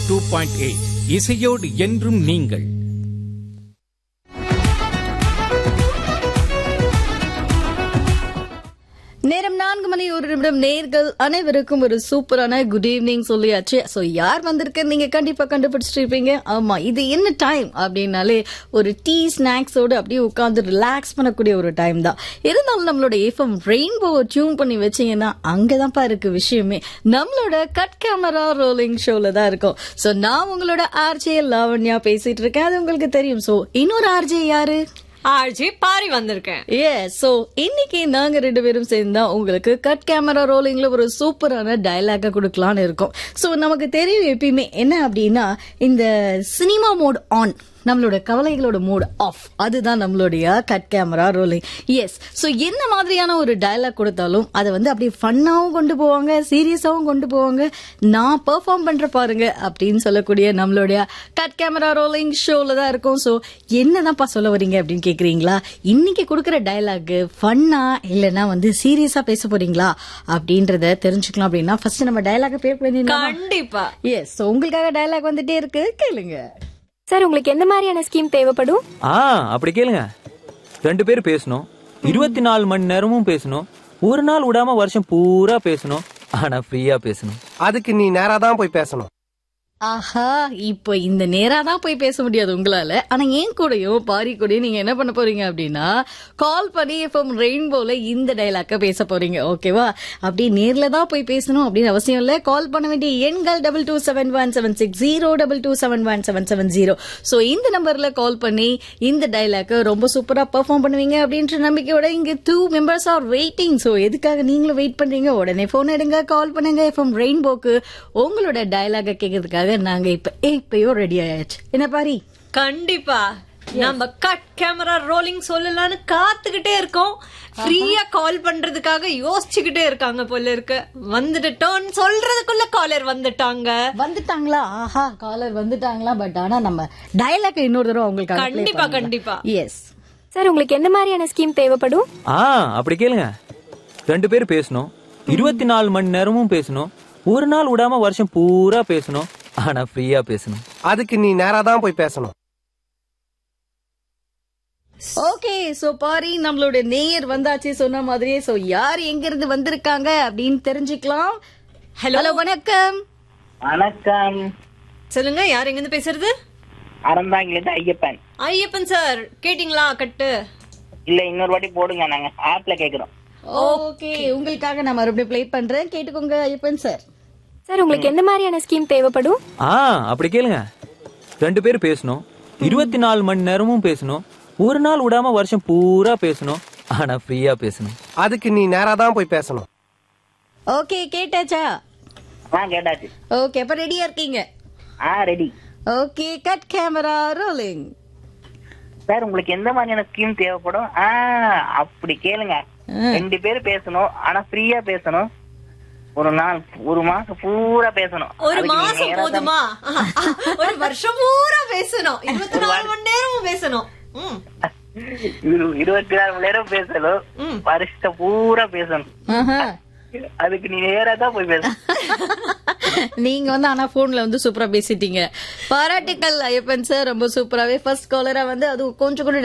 Two point eight இசையோடு என்றும் நீங்கள் நேரம் நான்கு மணி ஒரு நிமிடம் நேர்கள் அனைவருக்கும் ஒரு சூப்பரான குட் ஈவினிங் சொல்லியாச்சு சோ யார் வந்திருக்கு நீங்க கண்டிப்பா கண்டுபிடிச்சிருப்பீங்க ஆமா இது என்ன டைம் அப்படின்னாலே ஒரு டீ ஸ்நாக்ஸோட அப்படியே உட்கார்ந்து ரிலாக்ஸ் பண்ணக்கூடிய ஒரு டைம் தான் இருந்தாலும் நம்மளோட எஃப்எம் ரெயின்போவை டியூன் பண்ணி வச்சீங்கன்னா அங்கதான்ப்பா இருக்கு விஷயமே நம்மளோட கட் கேமரா ரோலிங் ஷோல தான் இருக்கும் சோ நான் உங்களோட ஆர்ஜே லாவண்யா பேசிட்டு இருக்கேன் அது உங்களுக்கு தெரியும் சோ இன்னொரு ஆர்ஜே யாரு ஆர்ஜி பாரி வந்திருக்கேன் எஸ் சோ இன்னைக்கு நாங்க ரெண்டு பேரும் சேர்ந்து தான் உங்களுக்கு கட் கேமரா ரோலிங்ல ஒரு சூப்பரான டயலாக கொடுக்கலாம்னு இருக்கோம் சோ நமக்கு தெரியும் எப்பயுமே என்ன அப்படின்னா இந்த சினிமா மோட் ஆன் நம்மளோட கவலைகளோட மோட் ஆஃப் அதுதான் நம்மளுடைய cut camera rolling yes so என்ன மாதிரியான ஒரு டயலாக் கொடுத்தாலும் அதை வந்து அப்படியே ஃபன்னாவும் கொண்டு போவாங்க சீரியஸாவும் கொண்டு போவாங்க நான் பெர்ஃபார்ம் பண்ற பாருங்க அப்படின்னு சொல்லக்கூடிய நம்மளுடைய கட் கேமரா ரோலிங் ஷோல தான் இருக்கும் சோ என்னதான்ப்பா சொல்ல வரீங்க அப்படின்னு கேக்குறீங்களா இன்னைக்கு கொடுக்குற டயலாக் ஃபன்னா இல்லைன்னா வந்து சீரியஸா பேச போறீங்களா அப்படின்றத தெரிஞ்சுக்கலாம் அப்படின்னா ஃபர்ஸ்ட் நம்ம டயலாக பேர் பண்ணிடலாம் கண்டிப்பா எஸ் உங்களுக்காக டயலாக் வந்துட்டே இருக்கு கேளுங்க சார் உங்களுக்கு எந்த மாதிரியான ஸ்கீம் தேவைப்படும் ஆ அப்படி கேளுங்க ரெண்டு பேர் பேசணும் இருபத்தி நாலு மணி நேரமும் பேசணும் ஒரு நாள் விடாம வருஷம் பூரா பேசணும் ஆனா ஃப்ரீயா பேசணும் அதுக்கு நீ நேரா தான் போய் பேசணும் ஆஹா இப்போ இந்த நேரா தான் போய் பேச முடியாது உங்களால ஆனா ஏன் கூடயும் பாரி கூடயும் நீங்க என்ன பண்ண போறீங்க அப்படின்னா கால் பண்ணி எஃப்எம் ரெயின்போல இந்த டைலாக்க பேச போறீங்க ஓகேவா அப்படி நேர்ல தான் போய் பேசணும் அப்படின்னு அவசியம் இல்ல கால் பண்ண வேண்டிய எண்கள் double two seven one seven six zero double two seven one seven seven zero so இந்த நம்பர்ல கால் பண்ணி இந்த டைலாக்க ரொம்ப சூப்பரா பெர்ஃபார்ம் பண்ணுவீங்க அப்படின்ற நம்பிக்கையோட இங்க two members are waiting so எதுக்காக நீங்களும் வெயிட் பண்றீங்க உடனே போன் எடுங்க கால் பண்ணுங்க எஃப்எம் ரெயின்போக்கு உங்களோட டைலாக கேட்கறதுக்காக நாங்க இப்ப இப்பயோ ரெடி ஆயாச்சு என்ன பாரி கண்டிப்பா நம்ம கட் கேமரா ரோலிங் சொல்லலாம்னு காத்துக்கிட்டே இருக்கோம் ஃப்ரீயா கால் பண்றதுக்காக யோசிச்சுக்கிட்டே இருக்காங்க போல இருக்கு வந்துட்டோம் சொல்றதுக்குள்ள காலர் வந்துட்டாங்க வந்துட்டாங்களா ஆஹா காலர் வந்துட்டாங்களா பட் ஆனா நம்ம டயலாக் இன்னொரு தடவை உங்களுக்கு கண்டிப்பா கண்டிப்பா எஸ் சார் உங்களுக்கு எந்த மாதிரியான ஸ்கீம் தேவைப்படும் ஆ அப்படி கேளுங்க ரெண்டு பேர் பேசணும் இருபத்தி நாலு மணி நேரமும் பேசணும் ஒரு நாள் விடாம வருஷம் பூரா பேசணும் ஆனா ஃப்ரீயா பேசணும் அதுக்கு நீ நேரா தான் போய் பேசணும் ஓகே சோ பாரி நம்மளோட நேயர் வந்தாச்சு சொன்ன மாதிரியே சோ யார் எங்க இருந்து வந்திருக்காங்க அப்படின்னு தெரிஞ்சுக்கலாம் Hello. ஹலோ வணக்கம் வணக்கம் சொல்லுங்க யார் எங்க இருந்து பேசுறது அறந்தாங்கிலிருந்து ஐயப்பன் ஐயப்பன் சார் கேட்டிங்களா கட்டு இல்ல இன்னொரு வாட்டி போடுங்க நாங்க ஆப்ல கேக்குறோம் ஓகே உங்களுக்காக நான் மறுபடியும் ப்ளே பண்றேன் கேட்டுக்கோங்க ஐயப்பன் சார் சார் உங்களுக்கு எந்த மாதிரியான ஸ்கீம் தேவைப்படும் ஆ அப்படி கேளுங்க ரெண்டு பேர் பேசணும் இருபத்தி நாலு மணி நேரமும் பேசணும் ஒரு நாள் விடாம வருஷம் பூரா பேசணும் ஆனா ஃப்ரீயா பேசணும் அதுக்கு நீ நேரா தான் போய் பேசணும் ஓகே கேட்டாச்சா ஆ கேட்டாச்சு ஓகே அப்ப ரெடியா இருக்கீங்க ஆ ready okay cut camera rolling sir உங்களுக்கு எந்த மாதிரியான ஸ்கீம் தேவைப்படும் ஆ அப்படி கேளுங்க ரெண்டு பேரும் பேசணும் ஆனா ஃப்ரீயா பேசணும் ஒரு நாள் ஒரு மாசம் பூரா பேசணும் ஒரு அதுக்கு நீ மாசம் நேரா தான்- போதுமா ஒரு வருஷம் பூரா பேசணும் இருபத்தி நாலு மணி நேரமும் பேசணும் ம். இரு- இருபத்தி நாலு மணி நேரம் பேசணும் வருஷம் பூரா பேசணும் அதுக்கு நீ நேரா தான் போய் பேசணும் நீங்க வந்து ஆனா போன்ல வந்து சூப்பரா பேசிட்டீங்க பாராட்டுக்கள் ஐயப்பன் சார் ரொம்ப சூப்பராவே ஃபர்ஸ்ட் காலரா வந்து அது கொஞ்சம் கூட